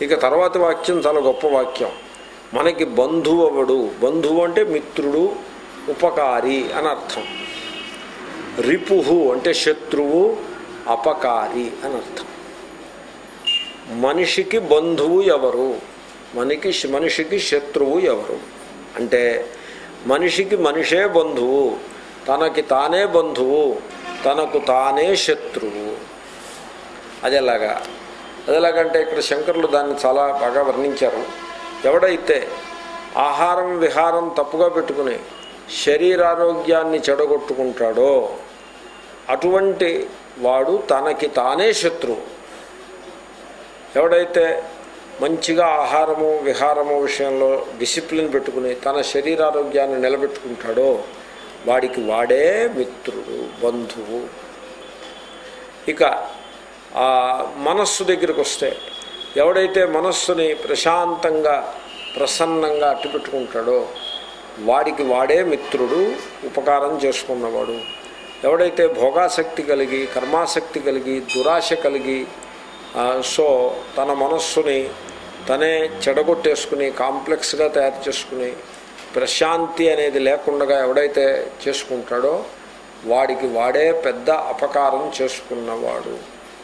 ఇక తర్వాత వాక్యం చాలా గొప్ప వాక్యం మనకి బంధువు అవడు బంధువు అంటే మిత్రుడు ఉపకారి అని అర్థం రిపుహు అంటే శత్రువు అపకారి అని అర్థం మనిషికి బంధువు ఎవరు మనకి మనిషికి శత్రువు ఎవరు అంటే మనిషికి మనిషే బంధువు తనకి తానే బంధువు తనకు తానే శత్రువు అది ఎలాగా అది ఎలాగంటే ఇక్కడ శంకరులు దాన్ని చాలా బాగా వర్ణించారు ఎవడైతే ఆహారం విహారం తప్పుగా పెట్టుకుని శరీరారోగ్యాన్ని చెడగొట్టుకుంటాడో అటువంటి వాడు తనకి తానే శత్రువు ఎవడైతే మంచిగా ఆహారము విహారము విషయంలో డిసిప్లిన్ పెట్టుకుని తన శరీరారోగ్యాన్ని నిలబెట్టుకుంటాడో వాడికి వాడే మిత్రుడు బంధువు ఇక ఆ మనస్సు దగ్గరికి వస్తే ఎవడైతే మనస్సుని ప్రశాంతంగా ప్రసన్నంగా అట్టుపెట్టుకుంటాడో వాడికి వాడే మిత్రుడు ఉపకారం చేసుకున్నవాడు ఎవడైతే భోగాసక్తి కలిగి కర్మాసక్తి కలిగి దురాశ కలిగి ఆ, సో తన మనస్సుని తనే చెడగొట్టేసుకుని కాంప్లెక్స్గా తయారు చేసుకుని ప్రశాంతి అనేది లేకుండా ఎవడైతే చేసుకుంటాడో వాడికి వాడే పెద్ద అపకారం చేసుకున్నవాడు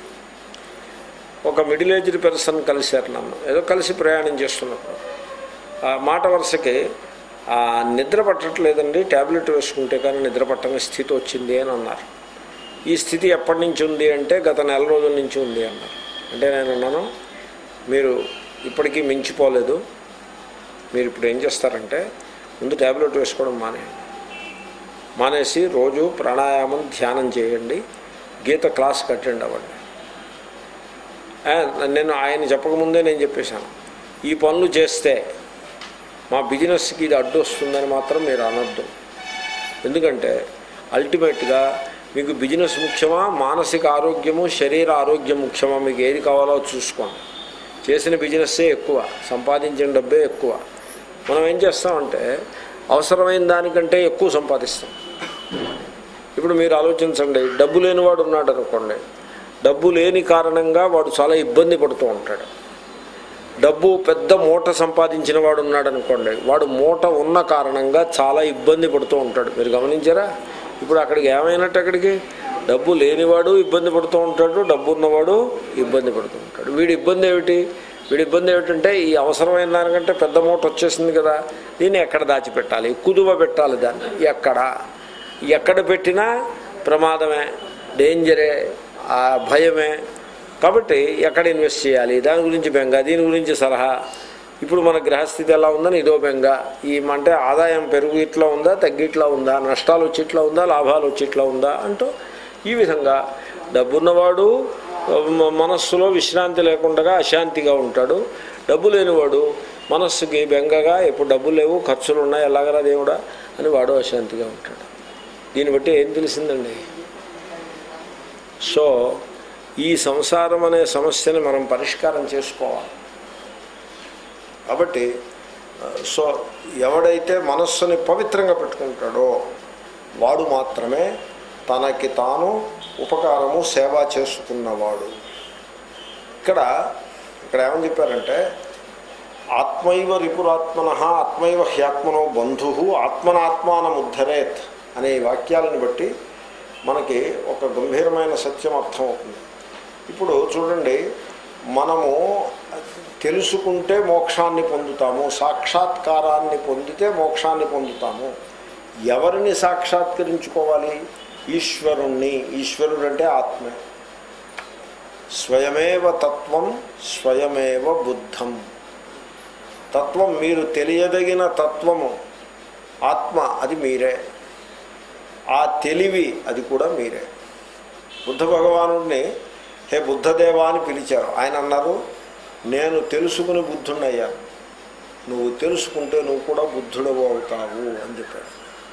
ఒక మిడిల్ ఏజ్డ్ పర్సన్ కలిశారు నన్ను ఏదో కలిసి ప్రయాణం చేస్తున్నప్పుడు ఆ మాట వరుసకి ఆ నిద్ర పట్టట్లేదండి ట్యాబ్లెట్ వేసుకుంటే కానీ నిద్ర పట్టని స్థితి వచ్చింది అని అన్నారు ఈ స్థితి ఎప్పటి నుంచి ఉంది అంటే గత నెల రోజుల నుంచి ఉంది అన్నారు అంటే నేను అన్నాను మీరు ఇప్పటికీ మించిపోలేదు మీరు ఇప్పుడు ఏం చేస్తారంటే ముందు ట్యాబ్లెట్ వేసుకోవడం మానేయండి మానేసి రోజు ప్రాణాయామం ధ్యానం చేయండి గీత క్లాస్ అటెండ్ అవ్వండి ఆ, నేను ఆయన చెప్పకముందే నేను చెప్పేశాను ఈ పనులు చేస్తే మా బిజినెస్కి ఇది అడ్డు వస్తుందని మాత్రం మీరు అనొద్దు ఎందుకంటే అల్టిమేట్గా మీకు బిజినెస్ ముఖ్యమా మానసిక ఆరోగ్యము శరీర ఆరోగ్యం ముఖ్యమా మీకు ఏది కావాలో చూసుకోండి చేసిన బిజినెస్సే ఎక్కువ సంపాదించిన డబ్బే ఎక్కువ మనం ఏం చేస్తామంటే అవసరమైన దానికంటే ఎక్కువ సంపాదిస్తాం ఇప్పుడు మీరు ఆలోచించండి డబ్బు లేనివాడు ఉన్నాడు అనుకోండి డబ్బు లేని కారణంగా వాడు చాలా ఇబ్బంది పడుతూ ఉంటాడు డబ్బు పెద్ద మూట సంపాదించిన వాడు ఉన్నాడు అనుకోండి వాడు మూట ఉన్న కారణంగా చాలా ఇబ్బంది పడుతూ ఉంటాడు మీరు గమనించారా ఇప్పుడు అక్కడికి ఏమైనట్టు అక్కడికి డబ్బు లేనివాడు ఇబ్బంది పడుతూ ఉంటాడు డబ్బు ఉన్నవాడు ఇబ్బంది పడుతూ ఉంటాడు వీడి ఇబ్బంది ఏమిటి వీడి ఇబ్బంది ఏమిటంటే ఈ అవసరమైన దానికంటే పెద్ద మూట వచ్చేసింది కదా దీన్ని ఎక్కడ దాచిపెట్టాలి కుదువ పెట్టాలి దాన్ని ఎక్కడ ఎక్కడ పెట్టినా ప్రమాదమే డేంజరే ఆ భయమే కాబట్టి ఎక్కడ ఇన్వెస్ట్ చేయాలి దాని గురించి బెంగ దీని గురించి సలహా ఇప్పుడు మన గ్రహస్థితి ఎలా ఉందని ఇదో బెంగ ఈ అంటే ఆదాయం పెరుగు ఇట్లా ఉందా తగ్గి ఇట్లా ఉందా నష్టాలు వచ్చి ఇట్లా ఉందా లాభాలు వచ్చి ఇట్లా ఉందా అంటూ ఈ విధంగా డబ్బున్నవాడు మ- మనస్సులో విశ్రాంతి లేకుండా అశాంతిగా ఉంటాడు డబ్బు లేనివాడు మనస్సుకి బెంగగా ఎప్పుడు డబ్బులు లేవు ఖర్చులు ఉన్నాయి ఎలాగరా దేవుడా అని వాడు అశాంతిగా ఉంటాడు దీన్ని బట్టి ఏం తెలిసిందండి సో ఈ సంసారం అనే సమస్యని మనం పరిష్కారం చేసుకోవాలి కాబట్టి ఆ, సో ఎవడైతే మనస్సుని పవిత్రంగా పెట్టుకుంటాడో వాడు మాత్రమే తనకి తాను ఉపకారము సేవ చేసుకున్నవాడు ఇక్కడ ఇక్కడ ఏమని చెప్పారంటే ఆత్మైవ రిపురాత్మన ఆత్మైవ హ్యాత్మనో బంధు ఆత్మనాత్మానముద్ధరేత్ అనే ఈ వాక్యాలను బట్టి మనకి ఒక గంభీరమైన సత్యం అర్థమవుతుంది ఇప్పుడు చూడండి మనము తెలుసుకుంటే మోక్షాన్ని పొందుతాము సాక్షాత్కారాన్ని పొందితే మోక్షాన్ని పొందుతాము ఎవరిని సాక్షాత్కరించుకోవాలి ఈశ్వరుణ్ణి ఈశ్వరుడు అంటే ఆత్మే స్వయమేవ తత్వం స్వయమేవ బుద్ధం తత్వం మీరు తెలియదగిన తత్వము ఆత్మ అది మీరే ఆ తెలివి అది కూడా మీరే బుద్ధ భగవానుడిని హే బుద్ధదేవా అని పిలిచారు ఆయన అన్నారు నేను తెలుసుకుని బుద్ధుడయ్యాను నువ్వు తెలుసుకుంటే నువ్వు కూడా బుద్ధుడవు అవుతావు అని చెప్పాడు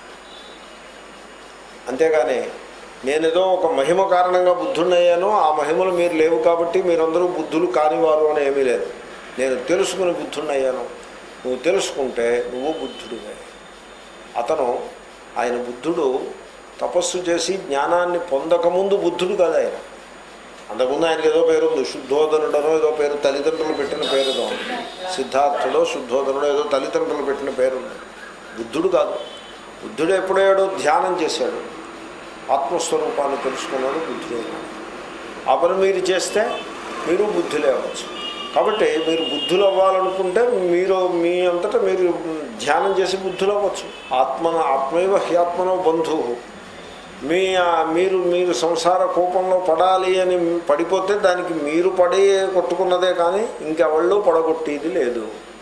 అంతేగాని నేనేదో ఒక మహిమ కారణంగా బుద్ధుడయ్యాను ఆ మహిమలు మీరు లేవు కాబట్టి మీరందరూ బుద్ధులు కానివారు అని ఏమీ లేదు నేను తెలుసుకుని బుద్ధుడయ్యాను నువ్వు తెలుసుకుంటే నువ్వు బుద్ధుడివే అతను ఆయన బుద్ధుడు తపస్సు చేసి జ్ఞానాన్ని పొందకముందు బుద్ధుడు కాదు ఆయన అంతకుముందు ఆయనకి ఏదో పేరు ఉంది శుద్ధోదనుడనో ఏదో పేరు తల్లిదండ్రులు పెట్టిన పేరు ఏదో ఉంది సిద్ధార్థుడో శుద్ధోదనుడో ఏదో తల్లిదండ్రులు పెట్టిన పేరు ఉంది బుద్ధుడు కాదు బుద్ధుడు ఎప్పుడేడో ధ్యానం చేశాడు ఆత్మస్వరూపాన్ని తెలుసుకున్నాడు బుద్ధుడు అయినాడు ఆ పని మీరు చేస్తే మీరు బుద్ధులే అవ్వచ్చు కాబట్టి మీరు బుద్ధులు అవ్వాలనుకుంటే మీరు మీ అంతటా మీరు ధ్యానం చేసి బుద్ధులు అవ్వచ్చు ఆత్మన ఆత్మైవ హ్యాత్మనో బంధువు మీ ఆ, మీరు మీరు సంసార కూపంలో పడాలి అని పడిపోతే దానికి మీరు పడి కొట్టుకున్నదే కానీ ఇంకెవళ్ళు పడగొట్టేది లేదు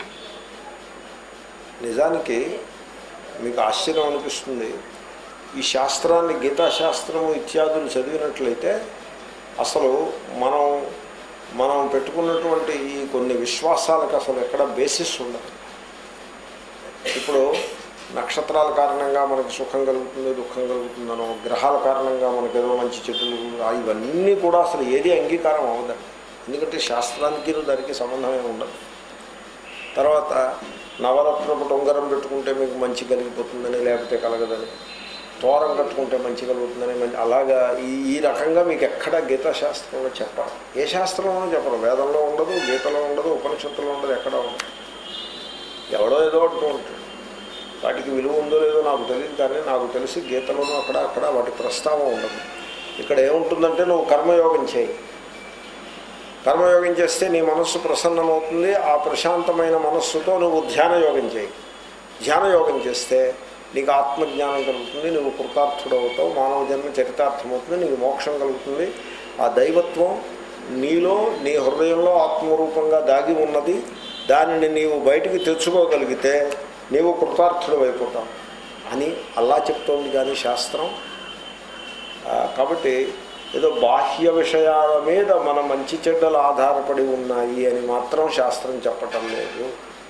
నిజానికి మీకు ఆశ్చర్యం అనిపిస్తుంది ఈ శాస్త్రాన్ని గీతాశాస్త్రము ఇత్యాదులు చదివినట్లయితే అసలు మనం మనం పెట్టుకున్నటువంటి ఈ కొన్ని విశ్వాసాలకు అసలు ఎక్కడ బేసిస్ ఉండదు ఇప్పుడు నక్షత్రాల కారణంగా మనకి సుఖం కలుగుతుంది దుఃఖం కలుగుతుందనో గ్రహాల కారణంగా మనకి ఏదో మంచి చెట్టులు ఇవన్నీ కూడా అసలు ఏది అంగీకారం అవ్వదండి ఎందుకంటే శాస్త్రానికి దానికి సంబంధమే ఉండదు తర్వాత నవరత్నపు టొంగరం పెట్టుకుంటే మీకు మంచి కలిగిపోతుందని లేకపోతే కలగదని తోరం కట్టుకుంటే మంచి కలుగుతుందని మంచి అలాగా ఈ ఈ రకంగా మీకు ఎక్కడ గీతా శాస్త్రంలో చెప్పరు ఏ శాస్త్రంలోనూ చెప్పరు వేదంలో ఉండదు గీతలో ఉండదు ఉపనిషత్తులో ఉండదు ఎక్కడ ఉండదు ఎవడో ఏదో అంటూ ఉంటాడు వాటికి విలువ ఉందో లేదో నాకు తెలియదు కానీ నాకు తెలిసి గీతలోనూ అక్కడ అక్కడ వాటి ప్రస్తావం ఉండదు ఇక్కడ ఏముంటుందంటే నువ్వు కర్మయోగం చేయి కర్మయోగం చేస్తే నీ మనస్సు ప్రసన్నమవుతుంది ఆ ప్రశాంతమైన మనస్సుతో నువ్వు ధ్యాన యోగం చేయి ధ్యాన యోగం చేస్తే నీకు ఆత్మజ్ఞానం కలుగుతుంది నువ్వు కృతార్థుడవుతావు మానవ జన్మ చరితార్థమవుతుంది నీకు మోక్షం కలుగుతుంది ఆ దైవత్వం నీలో నీ హృదయంలో ఆత్మరూపంగా దాగి ఉన్నది దానిని నీవు బయటికి తెచ్చుకోగలిగితే నీవు కృతార్థుడు అయిపోతావు అని అల్లా చెప్తోంది కానీ శాస్త్రం ఆ, కాబట్టి ఏదో బాహ్య విషయాల మీద మన మంచి చెడ్డలు ఆధారపడి ఉన్నాయి అని మాత్రం శాస్త్రం చెప్పటం లేదు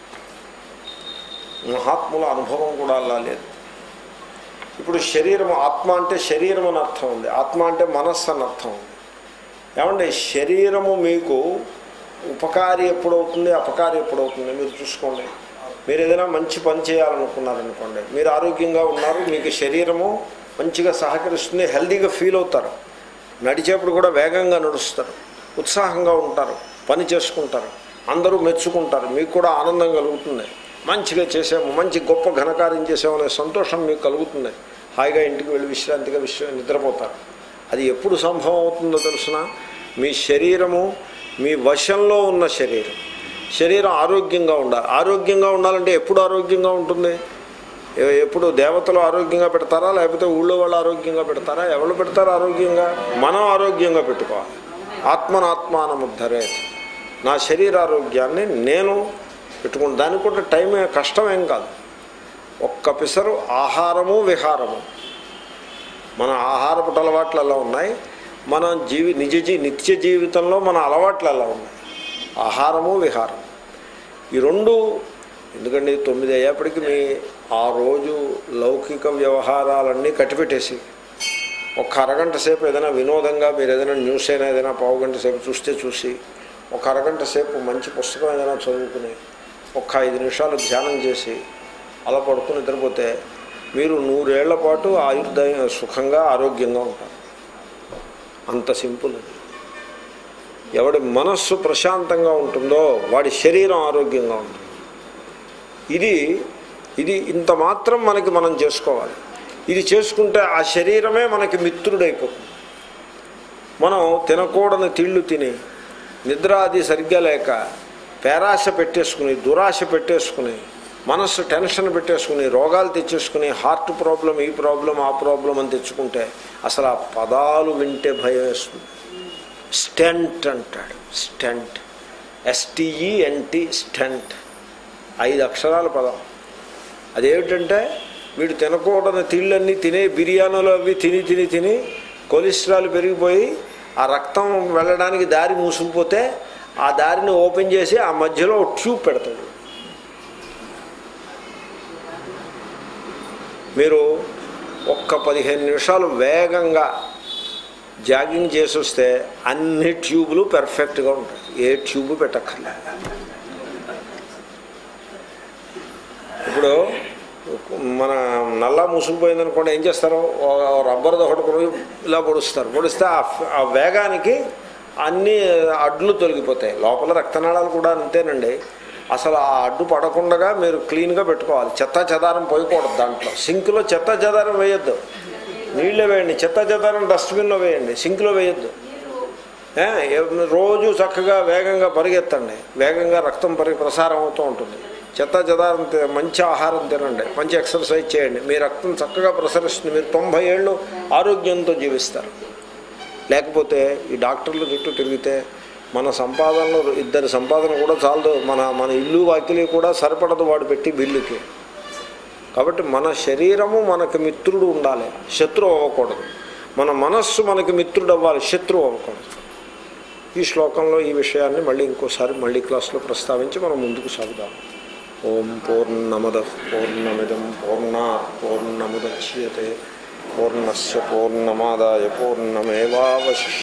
మహాత్ముల అనుభవం కూడా అలా లేదు ఇప్పుడు శరీరం ఆత్మ అంటే శరీరం అని అర్థం ఉంది ఆత్మ అంటే మనస్సు అని అర్థం ఉంది ఏమంటే శరీరము మీకు ఉపకారి ఎప్పుడవుతుంది అపకారి ఎప్పుడవుతుంది మీరు చూసుకోండి మీరు ఏదైనా మంచి పని చేయాలనుకున్నారనుకోండి మీరు ఆరోగ్యంగా ఉన్నారు మీకు శరీరము మంచిగా సహకరిస్తుంది హెల్దీగా ఫీల్ అవుతారు నడిచేప్పుడు కూడా వేగంగా నడుస్తారు ఉత్సాహంగా ఉంటారు పని చేసుకుంటారు అందరూ మెచ్చుకుంటారు మీకు కూడా ఆనందం కలుగుతుంది మంచిగా చేసాము మంచి గొప్ప ఘనకార్యం చేసామనే సంతోషం మీకు కలుగుతుంది హాయిగా ఇంటికి వెళ్ళి విశ్రాంతిగా విశ్వ నిద్రపోతారు అది ఎప్పుడు సంభవం అవుతుందో తెలుసిన మీ శరీరము మీ వశంలో ఉన్న శరీరం శరీరం ఆరోగ్యంగా ఉండాలి ఆరోగ్యంగా ఉండాలంటే ఎప్పుడు ఆరోగ్యంగా ఉంటుంది ఎ- ఎప్పుడు దేవతలు ఆరోగ్యంగా పెడతారా లేకపోతే ఊళ్ళో వాళ్ళు ఆరోగ్యంగా పెడతారా ఎవరు పెడతారు ఆరోగ్యంగా మనం ఆరోగ్యంగా పెట్టుకోవాలి ఆత్మనాత్మానముద్ధరే నా శరీర ఆరోగ్యాన్ని నేను పెట్టుకుని దానికి కూడా టైం ఏ- కష్టం ఏం కాదు ఒక్క పిసరు ఆహారము విహారము మన ఆహారపు అలవాట్లు ఎలా ఉన్నాయి మన జీవి నిజ జీ నిత్య జీవితంలో మన అలవాట్లు ఎలా ఉన్నాయి ఆహారము విహారం ఈ రెండు ఎందుకంటే తొమ్మిది అయ్యేప్పటికి మీ ఆ రోజు లౌకిక వ్యవహారాలన్నీ కట్టిపెట్టేసి ఒక అరగంట సేపు ఏదైనా వినోదంగా మీరు ఏదైనా న్యూస్ అయినా ఏదైనా పావు గంట సేపు చూస్తే చూసి ఒక అరగంట సేపు మంచి పుస్తకం ఏదైనా చదువుకుని ఒక ఐదు నిమిషాలు ధ్యానం చేసి అలా పడుకుని నిద్రపోతే మీరు నూరేళ్ల పాటు ఆయుర్దాయం సుఖంగా ఆరోగ్యంగా ఉంటారు అంత సింపుల్ అది ఎవడి మనస్సు ప్రశాంతంగా ఉంటుందో వాడి శరీరం ఆరోగ్యంగా ఉంటుంది ఇది ఇది ఇంత మాత్రం మనకి మనం చేసుకోవాలి ఇది చేసుకుంటే ఆ శరీరమే మనకి మిత్రుడైపోతుంది మనం తినకూడని తిళ్ళు తిని నిద్ర అది సరిగ్గా లేక పేరాశ పెట్టేసుకుని దురాశ పెట్టేసుకుని మనస్సు టెన్షన్ పెట్టేసుకుని రోగాలు తెచ్చేసుకుని హార్ట్ ప్రాబ్లం ఈ ప్రాబ్లం ఆ ప్రాబ్లం అని తెచ్చుకుంటే అసలు ఆ పదాలు వింటే భయం వేస్తుంది స్టెంట్ అంటాడు స్టెంట్ ఎస్టీఈఎన్టీ స్టెంట్ ఐదు అక్షరాల పదం అదేమిటంటే వీడు తినకూడని తిళ్ళన్నీ తినే బిర్యానీలు అవి తిని తిని తిని కొలెస్ట్రాల్ పెరిగిపోయి ఆ రక్తం వెళ్ళడానికి దారి మూసుకుపోతే ఆ దారిని ఓపెన్ చేసి ఆ మధ్యలో ఒక ట్యూబ్ పెడతాడు మీరు ఒక్క పదిహేను నిమిషాలు వేగంగా జాగింగ్ చేసి వస్తే అన్ని ట్యూబులు పెర్ఫెక్ట్గా ఉంటాయి ఏ ట్యూబ్ పెట్టక్కర్లే ఇప్పుడు మన నల్లా మూసుకుపోయింది అనుకోండి ఏం చేస్తారు ఓ రబ్బర్ ఒకటి ఇలా పొడుస్తారు పొడిస్తే ఆ ఫ్- ఆ వేగానికి అన్నీ అడ్లు తొలగిపోతాయి లోపల రక్తనాళాలు కూడా అంతేనండి అసలు ఆ అడ్డు పడకుండా మీరు క్లీన్గా పెట్టుకోవాలి చెత్త చెదారం పోయకూడదు దాంట్లో సింక్లో చెత్త చెదారం వేయొద్దు నీళ్ళే వేయండి చెత్త చెదారం డస్ట్బిన్లో వేయండి సింక్లో వేయొద్దు ఏ, ఏ- రోజు చక్కగా వేగంగా పరిగెత్తండి వేగంగా రక్తం పరి ప్రసారం అవుతూ ఉంటుంది చెత్త చెదారం తి- మంచి ఆహారం తినండి మంచి ఎక్సర్సైజ్ చేయండి మీ రక్తం చక్కగా ప్రసరిస్తుంది మీరు తొంభై ఏళ్ళు ఆరోగ్యంతో జీవిస్తారు లేకపోతే ఈ డాక్టర్ల చుట్టూ తిరిగితే మన సంపాదనలో ఇద్దరి సంపాదన కూడా చాలదు మన మన ఇల్లు వాకిలి కూడా సరిపడదు వాడు పెట్టి బిల్లుకి కాబట్టి మన శరీరము మనకు మిత్రుడు ఉండాలి శత్రువు అవ్వకూడదు మన మనస్సు మనకి మిత్రుడు అవ్వాలి శత్రువు అవ్వకూడదు ఈ శ్లోకంలో ఈ విషయాన్ని మళ్ళీ ఇంకోసారి మళ్ళీ క్లాస్లో ప్రస్తావించి మనం ముందుకు సాగుదాం ఓం పూర్ణమద పూర్ణమిదం పూర్ణా పూర్ణముద్యతే పూర్ణస్ పూర్ణమాదాయ పూర్ణమేవాశిష్య